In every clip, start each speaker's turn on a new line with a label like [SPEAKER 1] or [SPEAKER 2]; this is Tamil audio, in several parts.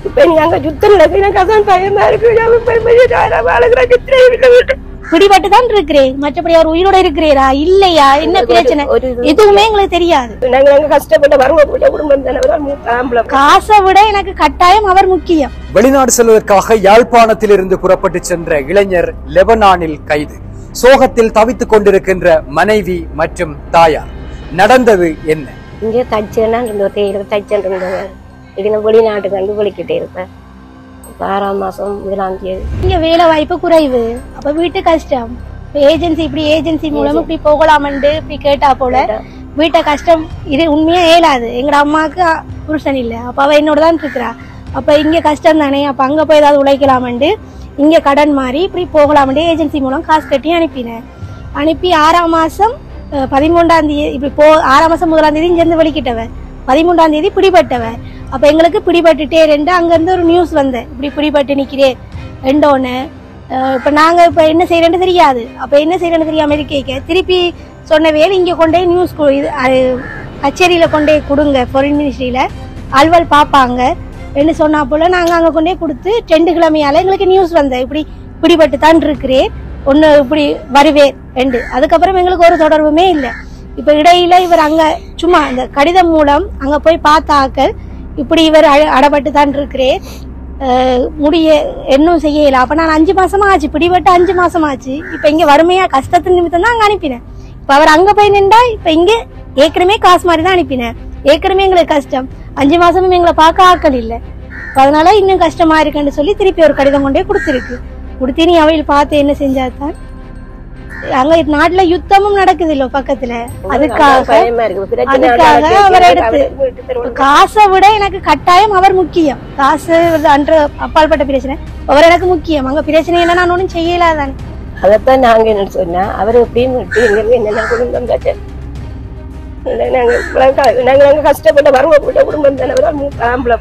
[SPEAKER 1] இப்ப நீ அங்க யுத்தம் நடக்கு எனக்கு அதான் பயமா இருக்கு நான் போய் போய் நான் வாழகிற சித்திரை வீட்டுல விட்டு
[SPEAKER 2] பிடிபட்டு தான் இருக்கிறேன் மற்றபடி அவர் உயிரோட இருக்கிறீரா இல்லையா என்ன பிரச்சனை
[SPEAKER 1] ஒரு இது-
[SPEAKER 2] எதுவுமே எங்களுக்கு தெரியாது
[SPEAKER 1] நாங்க நாங்க கஷ்டப்பட்ட வறுமை போட்ட குடும்பம் தானே ஒரு மூத்த ஆம்பளை
[SPEAKER 2] காசை விட எனக்கு கட்டாயம் அவர் முக்கியம்
[SPEAKER 3] வெளிநாடு செல்வதற்காக யாழ்ப்பாணத்திலிருந்து புறப்பட்டு சென்ற இளைஞர் லெபனானில் கைது சோகத்தில் தவித்துக் கொண்டிருக்கின்ற மனைவி மற்றும் தாயார் நடந்தது என்ன
[SPEAKER 1] இங்கே தச்சேன்னா இருந்த தேயில தச்சன் இருந்தவர் இதுல வெளிநாட்டு கண்டு வெளிக்கிட்டே இருப்பேன் இப்ப ஆறாம் மாசம் முதலாம் தேதி
[SPEAKER 2] இங்க வேலை வாய்ப்பு குறைவு அப்ப வீட்டு கஷ்டம் ஏஜென்சி இப்படி ஏஜென்சி மூலம் இப்படி போகலாமண்டு இப்படி கேட்டா போல வீட்டை கஷ்டம் இது உண்மையா ஏலாது எங்கட அம்மாவுக்கு அ- புருஷன் இல்ல அப்ப அவ என்னோட தான் இருக்கிறா அப்ப இங்க கஷ்டம் தானே அப்ப அங்க போய் ஏதாவது உழைக்கலாமண்டு இங்க கடன் மாறி இப்படி போகலாமண்டு ஏஜென்சி மூலம் காசு கட்டி அனுப்பினேன் அனுப்பி ஆறாம் மாசம் அஹ், பதிமூன்றாம் தேதி இப்படி போ ஆறாம் மாசம் முதலாம் தேதி இங்கிருந்து வெளிக்கிட்டவ பதிமூன்றாம் தேதி பிடிபட்டவ அப்ப எங்களுக்கு பிடிபட்டுட்டே ரெண்டு அங்க இருந்து ஒரு நியூஸ் வந்தேன் இப்படி பிடிபட்டு நிக்கிறே ரெண்டோன்னு இப்ப நாங்க இப்ப என்ன செய்யறேன்னு தெரியாது அப்ப என்ன செய்யறேன்னு தெரியாம இருக்கேக்க திருப்பி சொன்ன வேலை இங்க கொண்டே நியூஸ் இது அது கச்சேரியில கொண்டே கொடுங்க ஃபாரின் மினிஸ்ட்ரியில அலுவல் பார்ப்பாங்க என்று சொன்னா போல நாங்க அங்க கொண்டே கொடுத்து ரெண்டு கிழமையால எங்களுக்கு நியூஸ் வந்த இப்படி பிடிபட்டு தான் இருக்கிறேன் ஒண்ணு இப்படி வருவேன் ரெண்டு அதுக்கப்புறம் எங்களுக்கு ஒரு தொடர்புமே இல்லை இப்ப இடையில இவர் அங்க சும்மா இந்த கடிதம் மூலம் அங்க போய் பார்த்தாக்கள் இப்படி இவர் அட- அடப்பட்டு தான் இருக்கிறேன் அஹ் முடிய இன்னும் செய்யல அப்ப நான் அஞ்சு மாசமா ஆச்சு பிடிபட்டு அஞ்சு மாசம் ஆச்சு இப்ப இங்க வறுமையா கஷ்டத்தின் நிமித்தம் தான் அங்க அனுப்பினேன் இப்ப அவர் அங்க போய் நின்றா இப்ப இங்க ஏற்கனவே காசு மாதிரி தான் அனுப்பினேன் ஏற்கனவே எங்களுக்கு கஷ்டம் அஞ்சு மாசமும் எங்களை பார்க்க ஆக்கள் இல்ல இப்ப அதனால இன்னும் கஷ்டமா இருக்குன்னு சொல்லி திருப்பி ஒரு கடிதம் கொண்டே கொடுத்துருக்கு கொடுத்து நீ அவையில் பார்த்து என்ன செஞ்சாதான் அங்க நாட்டுல யுத்தமும் நடக்குது இல்ல பக்கத்துல அதுக்காக
[SPEAKER 1] பயமா இருக்கு பிரச்சனை
[SPEAKER 2] அதுக்காக
[SPEAKER 1] நடக்குது.
[SPEAKER 2] அவர் எடுத்து-
[SPEAKER 1] அவரை வீட்டு தெருவுல
[SPEAKER 2] காசை விட எனக்கு கட்டாயம் அவர் முக்கியம் காசு அன்று அப்பாற்பட்ட பிரச்சனை அவர் எனக்கு முக்கியம் அங்க பிரச்சனை என்ன நான் ஒன்றும் செய்யலாதானே
[SPEAKER 1] அதைத்தான் நாங்க என்ன சொன்னா அவர் எப்படியும் விட்டு எங்களுக்கு என்னென்ன குடும்பம் தாச்சே இல்லை, நாங்க இவ்வளவு க- நாங்க நாங்க கஷ்டப்பட்ட வறுமை போட்ட குடும்பம் தானே ஒரு மூத்த ஆம்பளை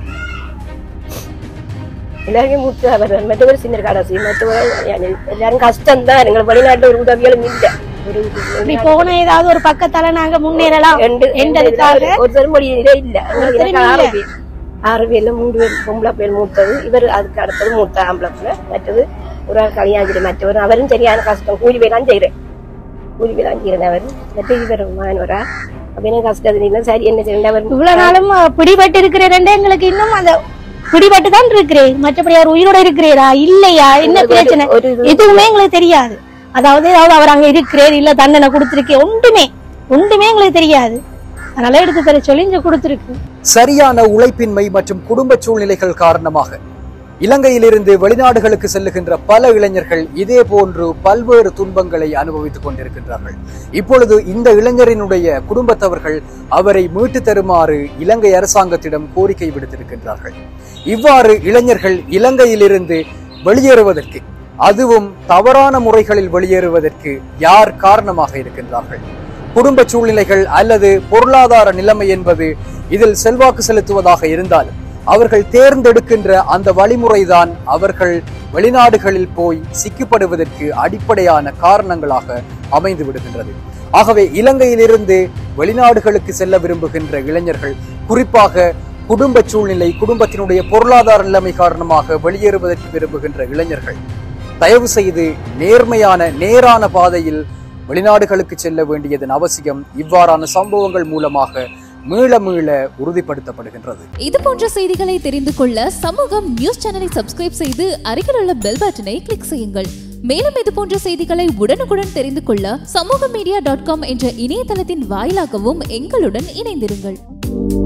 [SPEAKER 1] எல்லாருமே மூத்த அவர் மற்றவர் சின்ன கடைசி மற்றவர் எல்லாரும் கஷ்டம் தான் எங்களுக்கு வெளிநாட்டுல ஒரு உதவிகளும் இல்லை ஒரு
[SPEAKER 2] இப்படி போன ஏதாவது ஒரு பக்கத்தால நாங்க முன்னேறலாம்
[SPEAKER 1] ரெண்டு
[SPEAKER 2] என்றதுக்காக
[SPEAKER 1] ஒரு செருமொழியிலே இல்ல
[SPEAKER 2] ஒருத்தரும்
[SPEAKER 1] எனக்கு ஆறு
[SPEAKER 2] இல்ல.
[SPEAKER 1] பேர் ஆறு பேர்ல மூன்று பேர் பொம்பளை பேர் மூத்தது இவர் அதுக்கு அடுத்தது மூத்த ஆம்பளை பிள்ளை மற்றது ஒரு ஆள் கல்யாணம் மற்றவர் அவரும் சரியான கஷ்டம் கூலி வேலாம் செய்யறேன் கூலி வேலாம் செய்யறேன் அவர் மற்ற இவர் மாணவரா அப்படின்னு கஷ்டத்துல இல்லை சரி என்ன செய்யணும் அவர்
[SPEAKER 2] இவ்வளவு நாளும் அஹ், பிடிபட்டு இருக்கிற ரெண்டு எங்களுக்கு இன்னும் அந்த பிடிபட்டு தான் இருக்கிறேன் மற்றபடி அவர் உயிரோட இருக்கிறீரா இல்லையா என்ன
[SPEAKER 1] ஒரு-
[SPEAKER 2] பிரச்சனை
[SPEAKER 1] ஒரு இது-
[SPEAKER 2] எதுவுமே எங்களுக்கு தெரியாது அதாவது ஏதாவது அவர் அங்க இருக்கிறார் இல்ல தண்டனை கொடுத்திருக்கே ஒன்றுமே ஒன்றுமே எங்களுக்கு தெரியாது அதனால எடுத்து தர சொல்லி இங்க கொடுத்திருக்கு
[SPEAKER 3] சரியான உழைப்பின்மை மற்றும் குடும்ப சூழ்நிலைகள் காரணமாக இலங்கையிலிருந்து வெளிநாடுகளுக்கு செல்லுகின்ற பல இளைஞர்கள் இதே போன்று பல்வேறு துன்பங்களை அனுபவித்துக் கொண்டிருக்கின்றார்கள் இப்பொழுது இந்த இளைஞரினுடைய குடும்பத்தவர்கள் அவரை மீட்டு தருமாறு இலங்கை அரசாங்கத்திடம் கோரிக்கை விடுத்திருக்கின்றார்கள் இவ்வாறு இளைஞர்கள் இலங்கையிலிருந்து வெளியேறுவதற்கு அதுவும் தவறான முறைகளில் வெளியேறுவதற்கு யார் காரணமாக இருக்கின்றார்கள் குடும்ப சூழ்நிலைகள் அல்லது பொருளாதார நிலைமை என்பது இதில் செல்வாக்கு செலுத்துவதாக இருந்தாலும் அவர்கள் தேர்ந்தெடுக்கின்ற அந்த வழிமுறைதான் அவர்கள் வெளிநாடுகளில் போய் சிக்கப்படுவதற்கு அடிப்படையான காரணங்களாக அமைந்து விடுகின்றது ஆகவே இலங்கையிலிருந்து வெளிநாடுகளுக்கு செல்ல விரும்புகின்ற இளைஞர்கள் குறிப்பாக குடும்ப சூழ்நிலை குடும்பத்தினுடைய பொருளாதார நிலைமை காரணமாக வெளியேறுவதற்கு விரும்புகின்ற இளைஞர்கள் தயவு செய்து நேர்மையான நேரான பாதையில் வெளிநாடுகளுக்கு செல்ல வேண்டியதன் அவசியம் இவ்வாறான சம்பவங்கள் மூலமாக மீள மீள உறுதிப்படுத்தப்படுகின்றது
[SPEAKER 4] இது போன்ற செய்திகளை தெரிந்து கொள்ள சமூகம் நியூஸ் சேனலை சப்ஸ்கிரைப் செய்து அருகில் உள்ள பெல் பட்டனை கிளிக் செய்யுங்கள் மேலும் இது போன்ற செய்திகளை உடனுக்குடன் தெரிந்து கொள்ள சமூக மீடியா டாட் காம் என்ற இணையதளத்தின் வாயிலாகவும் எங்களுடன் இணைந்திருங்கள்